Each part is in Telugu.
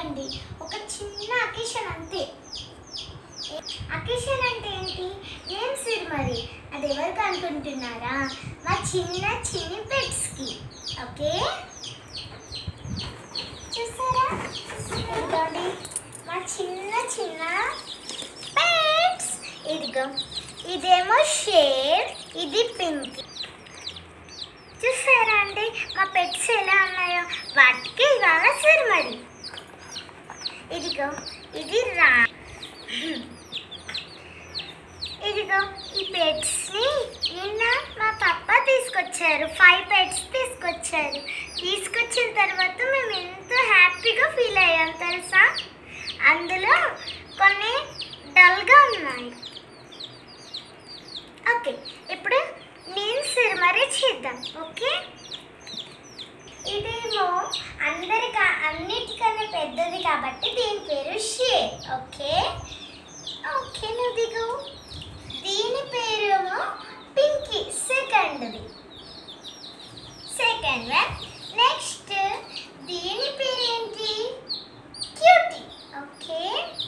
కాదండి ఒక చిన్న అకేషన్ అంతే అకేషన్ అంటే ఏంటి ఏం సిర్ మరి అది ఎవరికి అనుకుంటున్నారా మా చిన్న చిన్ని పెట్స్కి ఓకే చూసారా ఇదిగోండి మా చిన్న చిన్న పెట్స్ ఇదిగో ఇదేమో షేడ్ ఇది పింక్ చూసారా అండి మా పెట్స్ ఎలా ఉన్నాయో వాటికి ఇవాళ సిర్ మరి ఇదిగో ఇది రా ఇదిగో ఈ పెట్స్ ని నిన్న మా పప్ప తీసుకొచ్చారు ఫైవ్ పెట్స్ తీసుకొచ్చారు తీసుకొచ్చిన తర్వాత మేము ఎంతో హ్యాపీగా ఫీల్ అయ్యాం తెలుసా అందులో కొన్ని డల్గా ఉన్నాయి ఓకే ఇప్పుడు నేను సిరిమరీ చేద్దాం ఓకే ఇదేమో అందరికా అన్నిటికన్నా పెద్దది కాబట్టి దీని పేరు షేర్ ఓకే ఓకే నువ్వు దిగు దీని పేరేమో పింకీ సెకండ్ది సెకండ్ వన్ నెక్స్ట్ దీని పేరు ఏంటి క్యూటీ ఓకే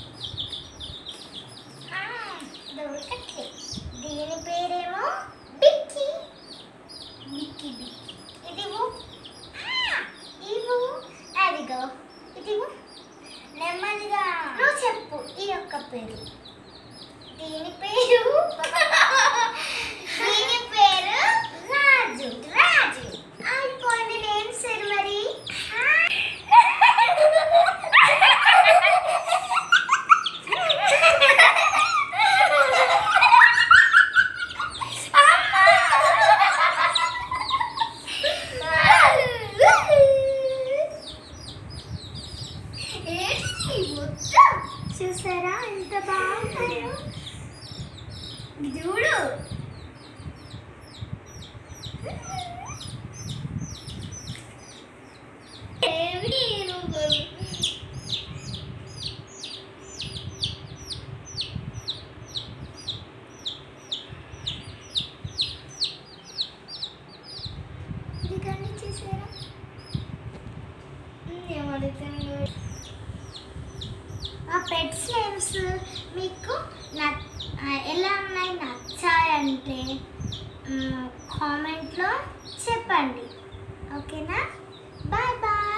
దొరకట్లే దీని పేరేమో బిక్కీ బిక్కీ బిక్కీ ఇదిగో ఇవు అదిగో ఇదిగో నెమ్మదిగా నువ్వు చెప్పు ఈ యొక్క పేరు దీని పేరు దీని పేరు రాజు రాజు అయిపోయింది నేను సరి మరి ఏంటి మొత్తం చూసారా ఎంత బాగున్నాయో చూడు ఏమి నువ్వు? ఇది కానీ చూసారా ఏమడుగుతాను ఆ పెట్స్ నేమ్స్ మీకు నచ్ ఆ, ఎలా ఉన్నాయి నచ్చాయంటే కామెంట్లో చెప్పండి ఓకేనా బాయ్ బాయ్